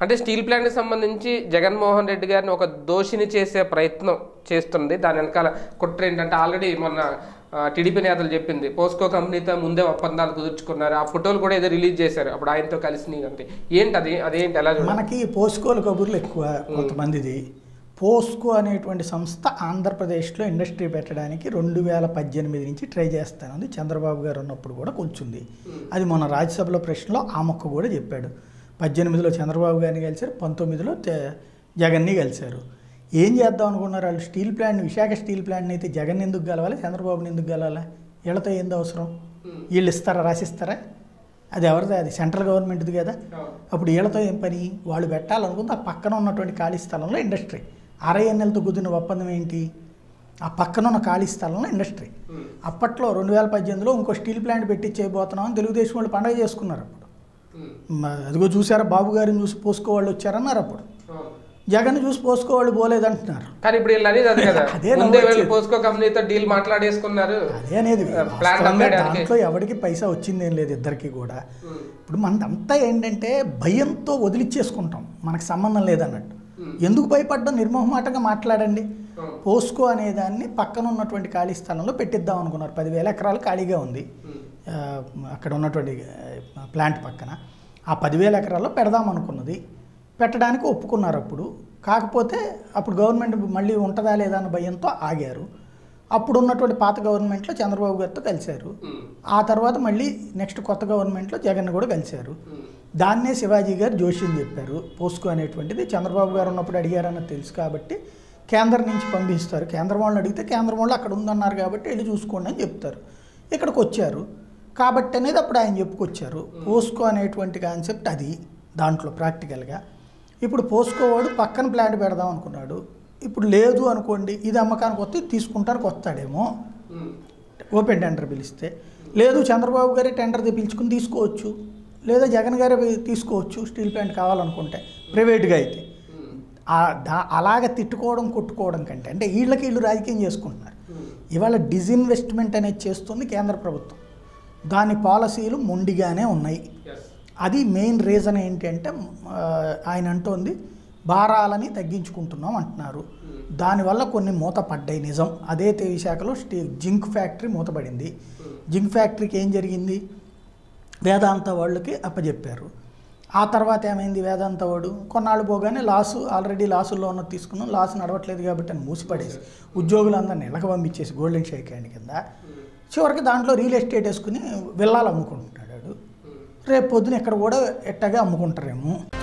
అంటే స్టీల్ ప్లాంట్కి సంబంధించి జగన్మోహన్ రెడ్డి గారిని ఒక దోషిని చేసే ప్రయత్నం చేస్తుంది దాని వెనకాల కుట్ర ఏంటంటే ఆల్రెడీ మొన్న ఆ, టీడీపీ నేతలు చెప్పింది పోస్కో కంపెనీతో ముందే ఒప్పందాలు కుదుర్చుకున్నారు ఆ ఫోటోలు కూడా ఏదో రిలీజ్ చేశారు అప్పుడు ఆయనతో కలిసి అంటే ఏంటి అది అదేంటి ఎలా చూడాలి మనకి పోస్కోలు కబుర్లు ఎక్కువ కొంతమందిది పోస్కో అనేటువంటి సంస్థ ఆంధ్రప్రదేశ్లో ఇండస్ట్రీ పెట్టడానికి రెండు వేల పద్దెనిమిది నుంచి ట్రై చేస్తానంది చంద్రబాబు గారు ఉన్నప్పుడు కూడా కూర్చుంది అది మొన్న రాజ్యసభలో ప్రశ్నలో ఆ మొక్క కూడా చెప్పాడు పద్దెనిమిదిలో చంద్రబాబు గారిని కలిశారు పంతొమ్మిదిలో తె- జగన్ని కలిశారు ఏం చేద్దాం అనుకున్నారు వాళ్ళు స్టీల్ ప్లాంట్ విశాఖ స్టీల్ ప్లాంట్ని అయితే జగన్ ఎందుకు కలవాలి చంద్రబాబుని ఎందుకు కలవాలి వీళ్ళతో ఏంది అవసరం వీళ్ళు ఇస్తారా రాసిస్తారా అది ఎవరిది అది సెంట్రల్ గవర్నమెంట్ది కదా అప్పుడు వీళ్ళతో ఏం పని వాళ్ళు పెట్టాలనుకుంటే ఆ పక్కన ఉన్నటువంటి ఖాళీ స్థలంలో ఇండస్ట్రీ ఆర్ఐఎన్ఎల్తో కుదిరిన ఒప్పందం ఏంటి ఆ పక్కన ఉన్న ఖాళీ స్థలంలో ఇండస్ట్రీ అప్పట్లో రెండు వేల పద్దెనిమిదిలో ఇంకో స్టీల్ ప్లాంట్ పెట్టించేయబోతున్నాం తెలుగుదేశం వాళ్ళు పండగ చేసుకున్నారు అప్పుడు మ- అదిగో చూసారా బాబు గారిని చూసి పోసుకోవాళ్ళు వచ్చారన్నారు అప్పుడు జగన్ చూసి పోసుకోవాళ్ళు పోలేదంటున్నారు కానీ ఇప్పుడు వీళ్ళు అనేది అది కదా అదే ముందే నవ్వొచ్చేది. వెళ్ళి పోస్కో కంపెనీతో డీల్ మాట్లాడేసుకున్నారు అదే అనేది ప్లాంట్ వాస్తవంగా అమ్మేయడానికి. దాంట్లో ఎవరికి పైసా వచ్చిందేం లేదు ఇద్దరికి కూడా ఇప్పుడు మనదంతా ఏంటంటే భయంతో వదిలిచ్చేసుకుంటాం మనకు సంబంధం లేదన్నట్టు ఎందుకు భయపడ్డం నిర్మోహమాటంగా మాట్లాడండి పోస్కో అనే దాన్ని పక్కన ఉన్నటువంటి ఖాళీ స్థలంలో పెట్టిద్దాం అనుకున్నారు పదివేల ఎకరాలు ఖాళీగా ఉంది ఆ, అక్కడ ఉన్నటువంటి ఆ, ప్లాంట్ పక్కన ఆ పదివేల ఎకరాల్లో పెడదాం అనుకున్నది పెట్టడానికి ఒప్పుకున్నారు అప్పుడు కాకపోతే అప్పుడు గవర్నమెంట్ మళ్ళీ ఉంటుందా లేదా అన్న భయంతో ఆగారు అప్పుడు ఉన్నటువంటి పాత గవర్నమెంట్లో చంద్రబాబు గారితో కలిశారు ఆ తర్వాత మళ్ళీ నెక్స్ట్ కొత్త గవర్నమెంట్లో జగన్ కూడా కలిశారు దాన్నే శివాజీ గారు జోషిని చెప్పారు పోస్కో అనేటువంటిది చంద్రబాబు గారు ఉన్నప్పుడు అడిగారన్నది తెలుసు కాబట్టి కేంద్రం నుంచి పంపిస్తారు కేంద్రం వాళ్ళని అడిగితే కేంద్రం వాళ్ళు అక్కడ ఉందన్నారు కాబట్టి వెళ్ళి చూసుకోండి అని చెప్తారు ఇక్కడికి వచ్చారు కాబట్టి అనేది అప్పుడు ఆయన చెప్పుకొచ్చారు పోస్కో అనేటువంటి కాన్సెప్ట్ అది దాంట్లో ప్రాక్టికల్గా ఇప్పుడు పోస్కో వాడు పక్కన ప్లాంట్ పెడదాం అనుకున్నాడు ఇప్పుడు లేదు అనుకోండి ఇది అమ్మకానికి వస్తే తీసుకుంటానికి వస్తాడేమో ఓపెన్ టెండర్ పిలిస్తే లేదు చంద్రబాబు గారే టెండర్ పిలుచుకుని తీసుకోవచ్చు లేదా జగన్ గారే తీసుకోవచ్చు స్టీల్ ప్లాంట్ కావాలనుకుంటే ప్రైవేట్గా అయితే ఆ దా అలాగ తిట్టుకోవడం కొట్టుకోవడం కంటే అంటే వీళ్ళకి వీళ్ళు రాజకీయం చేసుకుంటున్నారు ఇవాళ డిజిన్వెస్ట్మెంట్ అనేది చేస్తుంది కేంద్ర ప్రభుత్వం దాని పాలసీలు మొండిగానే ఉన్నాయి అది మెయిన్ రీజన్ ఏంటి అంటే ఆ, ఆయన అంటోంది భారాలని తగ్గించుకుంటున్నాం అంటున్నారు దానివల్ల కొన్ని మూత పడ్డాయి నిజం అదే తే విశాఖలో స్టీ జింక్ ఫ్యాక్టరీ మూతపడింది జింక్ ఫ్యాక్టరీకి ఏం జరిగింది వేదాంత వాళ్ళకి అప్పచెప్పారు ఆ తర్వాత ఏమైంది వేదాంత వాడు కొన్నాళ్ళు పోగానే లాసు ఆల్రెడీ లాసుల్లో ఉన్నది తీసుకున్నాం లాస్ నడవట్లేదు కాబట్టి అని మూసిపడేసి ఉద్యోగులందరినీ ఇళ్ళకి పంపించేసి గోల్డెన్ షేక్ హ్యాండ్ కింద చివరికి దాంట్లో రియల్ ఎస్టేట్ వేసుకుని విల్లాలు అమ్ముకుంటున్నాడు వాడు. రేపు పొద్దున ఇక్కడ కూడా ఎట్టగా అమ్ముకుంటారేమో